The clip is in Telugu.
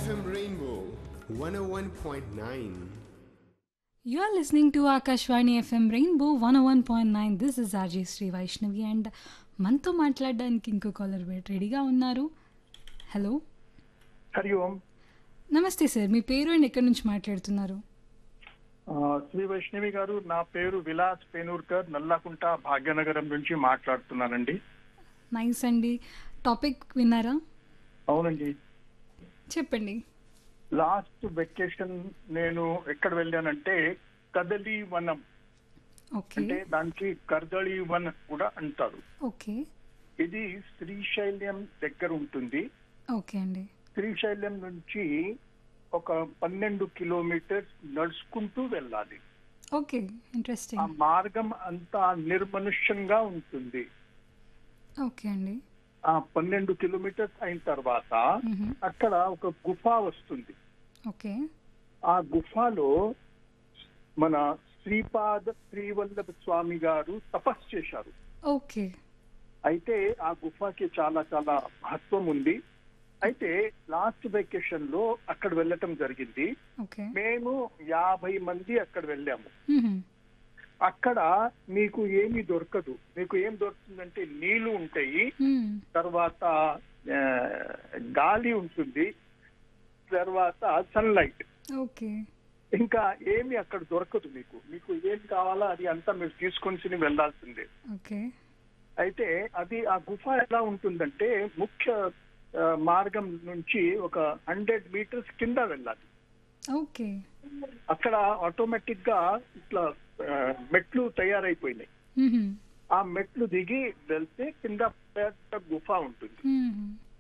FM Rainbow 101.9. You are listening to Akashvani FM Rainbow 101.9. This is RJ Sri Vaishnavi and మనతో మాట్లాడడానికి ఇంకో కాలర్ రెడీగా ఉన్నారు హలో హరి ఓం నమస్తే సార్ మీ పేరు అండ్ ఎక్కడి నుంచి మాట్లాడుతున్నారు ఆ, శ్రీ వైష్ణవి గారు నా పేరు విలాస్ పేనూర్కర్ నల్లకుంట భాగ్యనగరం నుంచి మాట్లాడుతున్నానండి నైస్ అండి టాపిక్ విన్నారా అవునండి చెప్పండి లాస్ట్ వెకేషన్ నేను ఎక్కడ వెళ్ళానంటే కదలి వనం ఓకే అంటే దానికి కర్దళి వన్ కూడా అంటారు ఓకే ఇది శ్రీశైలం దగ్గర ఉంటుంది ఓకే అండి శ్రీశైలం నుంచి ఒక పన్నెండు కిలోమీటర్స్ నడుచుకుంటూ వెళ్ళాలి ఓకే ఆ ఇంట్రెస్టింగ్ మార్గం అంతా నిర్మనుష్యంగా ఉంటుంది ఓకే అండి ఆ పన్నెండు కిలోమీటర్స్ అయిన తర్వాత మ్మ్. అక్కడ ఒక గుఫ వస్తుంది ఓకే ఆ గుఫలో మన శ్రీపాద శ్రీవల్లభ స్వామి గారు తపస్సు చేశారు ఓకే అయితే ఆ గుఫకి చాలా చాలా మహత్వం ఉంది అయితే లాస్ట్ వెకేషన్ లో అక్కడ వెళ్ళటం జరిగింది ఓకే మేము యాభై మంది అక్కడ వెళ్ళాము మ్మ్. అక్కడ మీకు ఏమీ దొరకదు మీకు ఏం దొరుకుతుందంటే నీళ్లు ఉంటాయి మ్మ్. తర్వాత ఆ, గాలి ఉంటుంది తర్వాత సన్లైట్ ఓకే ఇంకా ఏమి అక్కడ దొరకదు మీకు మీకు ఏం కావాలో అది అంతా మీరు తీసుకొని వెళ్ళాల్సిందే ఓకే అయితే అది ఆ గుఫ ఎలా ఉంటుందంటే ముఖ్య ఆ, మార్గం నుంచి ఒక హండ్రెడ్ మీటర్స్ కింద వెళ్ళాలి ఓకే అక్కడ ఆటోమేటిక్ గా ఇట్లా ఆ, మెట్లు తయారైపోయినాయి మ్మ్. ఆ మెట్లు దిగి వెళ్తే కింద పెద్ద గుఫ ఉంటుంది మ్మ్.